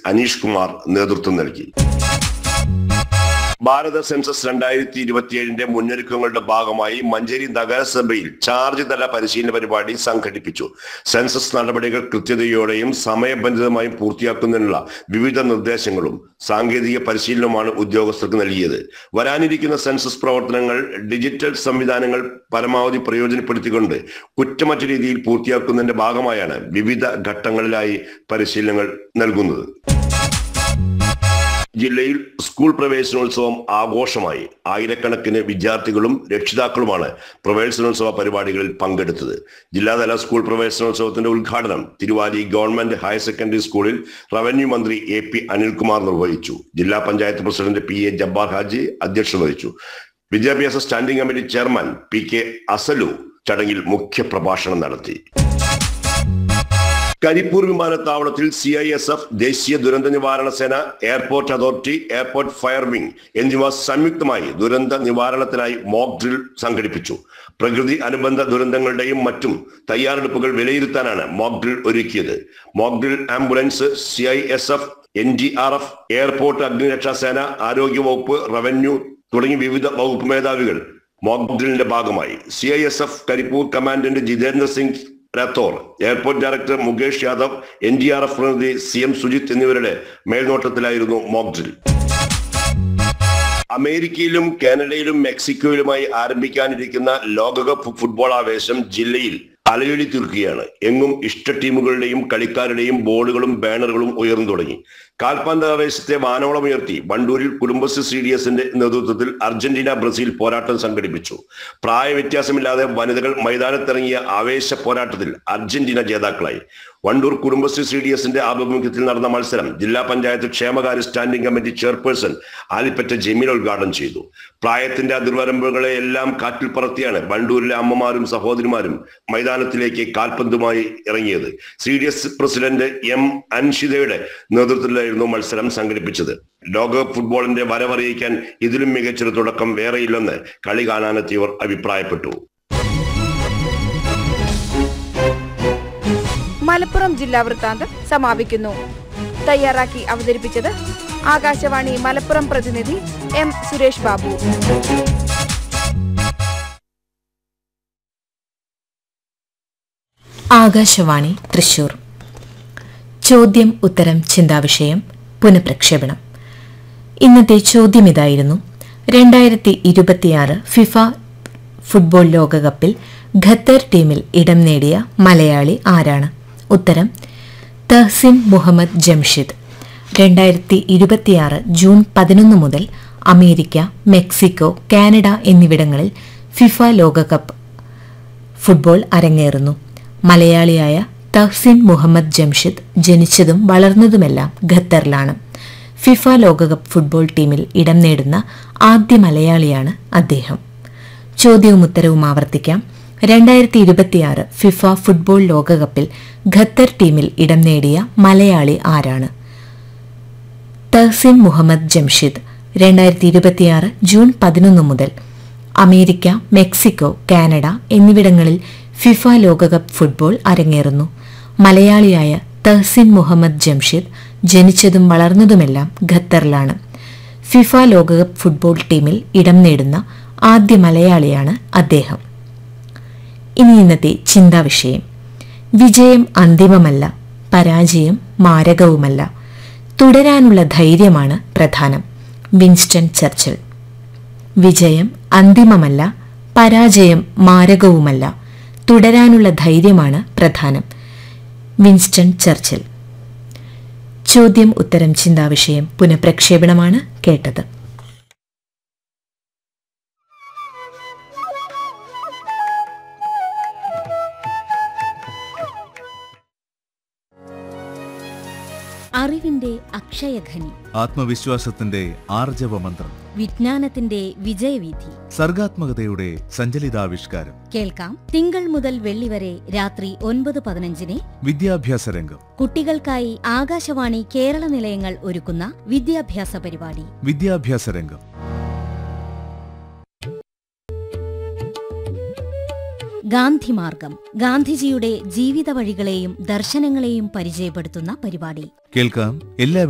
അനീഷ് കുമാർ നേതൃത്വം നൽകി ഭാരത സെൻസസ് രണ്ടായിരത്തി ഇരുപത്തിയേഴിന്റെ മുന്നൊരുക്കങ്ങളുടെ ഭാഗമായി മഞ്ചേരി നഗരസഭയിൽ ചാർജ് തല പരിശീലന പരിപാടി സംഘടിപ്പിച്ചു സെൻസസ് നടപടികൾ കൃത്യതയോടെയും സമയബന്ധിതമായും പൂർത്തിയാക്കുന്നതിനുള്ള വിവിധ നിർദ്ദേശങ്ങളും സാങ്കേതിക പരിശീലനവുമാണ് ഉദ്യോഗസ്ഥർക്ക് നൽകിയത് വരാനിരിക്കുന്ന സെൻസസ് പ്രവർത്തനങ്ങൾ ഡിജിറ്റൽ സംവിധാനങ്ങൾ പരമാവധി പ്രയോജനപ്പെടുത്തിക്കൊണ്ട് കുറ്റമറ്റ രീതിയിൽ പൂർത്തിയാക്കുന്നതിന്റെ ഭാഗമായാണ് വിവിധ ഘട്ടങ്ങളിലായി പരിശീലനങ്ങൾ നൽകുന്നത് ജില്ലയിൽ സ്കൂൾ പ്രവേശനോത്സവം ആഘോഷമായി ആയിരക്കണക്കിന് വിദ്യാർത്ഥികളും രക്ഷിതാക്കളുമാണ് പ്രവേശനോത്സവ പരിപാടികളിൽ പങ്കെടുത്തത് ജില്ലാതല സ്കൂൾ പ്രവേശനോത്സവത്തിന്റെ ഉദ്ഘാടനം തിരുവാലി ഗവൺമെന്റ് ഹയർ സെക്കൻഡറി സ്കൂളിൽ റവന്യൂ മന്ത്രി എ പി അനിൽകുമാർ നിർവഹിച്ചു ജില്ലാ panchayat president P A Jabbar Haji അധ്യക്ഷത വഹിച്ചു വിദ്യാഭ്യാസ standing committee chairman P K Asalu ചടങ്ങിൽ മുഖ്യ പ്രഭാഷണം നടത്തി കരിപ്പൂർ വിമാനത്താവളത്തിൽ സി ഐ എസ് എഫ് ദേശീയ ദുരന്ത നിവാരണ സേന airport authority airport fire wing എന്നിവ സംയുക്തമായി ദുരന്ത നിവാരണത്തിനായി മോക്ക് ഡ്രിൽ സംഘടിപ്പിച്ചു പ്രകൃതി അനുബന്ധ ദുരന്തങ്ങളുടെയും മറ്റും തയ്യാറെടുപ്പുകൾ വിലയിരുത്താനാണ് മോക്ക് ഡ്രിൽ ഒരുക്കിയത് mock drill ambulance C I S F N D R F airport അഗ്നിരക്ഷാ സേന ആരോഗ്യവകുപ്പ് റവന്യൂ തുടങ്ങി വിവിധ വകുപ്പ് മേധാവികൾ മോക്ക് ഡ്രില്ലിന്റെ ഭാഗമായി C I S F Karipur commandant Jitendra Singh Rathore airport director Mukesh Yadav N D R F പ്രതിനിധി സി എം സുജിത് എന്നിവരുടെ മേൽനോട്ടത്തിലായിരുന്നു മോക്ക് ഡ്രിൽ അമേരിക്കയിലും കാനഡയിലും മെക്സിക്കോയിലുമായി ആരംഭിക്കാനിരിക്കുന്ന ലോകകപ്പ് ഫുട്ബോൾ ആവേശം ജില്ലയിൽ അലയൊലി തീർക്കുകയാണ് എങ്ങും ഇഷ്ട ടീമുകളുടെയും കളിക്കാരുടെയും ബോർഡുകളും ബാനറുകളും ഉയർന്നു തുടങ്ങി കാൽപന്ത് ആവേശത്തെ വാനോളമുയർത്തി വണ്ടൂരിൽ കുടുംബശ്രീ സി ഡി എസിന്റെ നേതൃത്വത്തിൽ അർജന്റീന ബ്രസീൽ പോരാട്ടം സംഘടിപ്പിച്ചു പ്രായവ്യത്യാസമില്ലാതെ വനിതകൾ മൈതാനത്തിറങ്ങിയ ആവേശ പോരാട്ടത്തിൽ അർജന്റീന ജേതാക്കളായി വണ്ടൂർ കുടുംബശ്രീ സി ഡി എസിന്റെ ആഭിമുഖ്യത്തിൽ നടന്ന മത്സരം ജില്ലാ പഞ്ചായത്ത് ക്ഷേമകാര്യ standing committee chairperson Alipatta Jameel ഉദ്ഘാടനം ചെയ്തു പ്രായത്തിന്റെ അതിർവരമ്പുകളെ എല്ലാം കാറ്റിൽ പറത്തിയാണ് വണ്ടൂരിലെ അമ്മമാരും സഹോദരിമാരും മൈതാനത്തിലേക്ക് കാൽപന്തുമായി ഇറങ്ങിയത് C D S president M അൻഷിതയുടെ നേതൃത്വത്തിലായിരുന്നു മത്സരം സംഘടിപ്പിച്ചത് ലോകകപ്പ് ഫുട്ബോളിന്റെ വരവറിയിക്കാൻ ഇതിലും മികച്ചൊരു തുടക്കം വേറെയില്ലെന്ന് കളി കാണാനെത്തിയവർ അഭിപ്രായപ്പെട്ടു മലപ്പുറം ജില്ലാ വൃത്താന്തം സമാപിക്കുന്നു തയ്യാറാക്കി അവതരിപ്പിച്ചത് ആകാശവാണി മലപ്പുറം പ്രതിനിധി എം സുരേഷ് ബാബു ആകാശവാണി തൃശൂർ ചോദ്യം ഉത്തരം ചിന്താവിഷയം പുനഃപ്രക്ഷേപണം ഇന്നത്തെ ചോദ്യം ഇതായിരുന്നു രണ്ടായിരത്തി ഇരുപത്തിയാറ് ഫിഫ ഫുട്ബോൾ ലോകകപ്പിൽ ഖത്തർ ടീമിൽ ഇടം നേടിയ മലയാളി ആരാണ് ഉത്തരം തഹസിൻ മുഹമ്മദ് ജംഷിദ് രണ്ടായിരത്തി ഇരുപത്തിയാറ് ജൂൺ പതിനൊന്ന് മുതൽ അമേരിക്ക മെക്സിക്കോ കാനഡ എന്നിവിടങ്ങളിൽ ഫിഫ ലോകകപ്പ് ഫുട്ബോൾ അരങ്ങേറുന്നു മലയാളിയായ തഹ്സിൻ മുഹമ്മദ് ജംഷിദ് ജനിച്ചതും വളർന്നതുമെല്ലാം ഖത്തറിലാണ് ഫിഫ ലോകകപ്പ് ഫുട്ബോൾ ടീമിൽ ഇടം നേടുന്ന ആദ്യ മലയാളിയാണ് അദ്ദേഹം ചോദ്യവും ഉത്തരവും ആവർത്തിക്കാം രണ്ടായിരത്തി ഇരുപത്തിയാറ് ഫിഫ ഫുട്ബോൾ ലോകകപ്പിൽ ഖത്തർ ടീമിൽ ഇടം നേടിയ മലയാളി ആരാണ് തഹ്സിൻ മുഹമ്മദ് ജംഷിദ് രണ്ടായിരത്തി ഇരുപത്തിയാറ് ജൂൺ പതിനൊന്ന് മുതൽ അമേരിക്ക മെക്സിക്കോ കാനഡ എന്നിവിടങ്ങളിൽ ഫിഫ ലോകകപ്പ് ഫുട്ബോൾ അരങ്ങേറുന്നു മലയാളിയായ തഹ്സിൻ മുഹമ്മദ് ജംഷിദ് ജനിച്ചതും വളർന്നതുമെല്ലാം ഖത്തറിലാണ് ഫിഫ ലോകകപ്പ് ഫുട്ബോൾ ടീമിൽ ഇടം നേടുന്ന ആദ്യ മലയാളിയാണ് അദ്ദേഹം ഇനി ഇന്നത്തെ ചിന്താവിഷയം വിജയം അന്തിമമല്ല പരാജയം മാരകവുമല്ല തുടരാനുള്ള ധൈര്യമാണ് പ്രധാനം വിൻസ്റ്റൺ ചർച്ചിൽ വിജയം അന്തിമമല്ല പരാജയം മാരകവുമല്ല തുടരാനുള്ള ധൈര്യമാണ് പ്രധാനം വിൻസ്റ്റൺ ചർച്ചിൽ ചോദ്യം ഉത്തരം ചിന്താവിഷയം പുനഃപ്രക്ഷേപണമാണ് കേട്ടത് അറിവിന്റെ അക്ഷയഖനി ആത്മവിശ്വാസത്തിന്റെ ആർജവ മന്ത്രം വിജ്ഞാനത്തിന്റെ വിജയവീഥി സർഗാത്മകതയുടെ സഞ്ചലിതാവിഷ്കാരം കേൾക്കാം തിങ്കൾ മുതൽ വെള്ളി വരെ രാത്രി ഒൻപത് പതിനഞ്ചിന് വിദ്യാഭ്യാസ രംഗം കുട്ടികൾക്കായി ആകാശവാണി കേരള നിലയങ്ങൾ ഒരുക്കുന്ന വിദ്യാഭ്യാസ പരിപാടി വിദ്യാഭ്യാസ രംഗം ഗാന്ധിമാർഗം ഗാന്ധിജിയുടെ ജീവിത വഴികളെയും ദർശനങ്ങളെയും പരിചയപ്പെടുത്തുന്ന പരിപാടി കേൾക്കാം എല്ലാ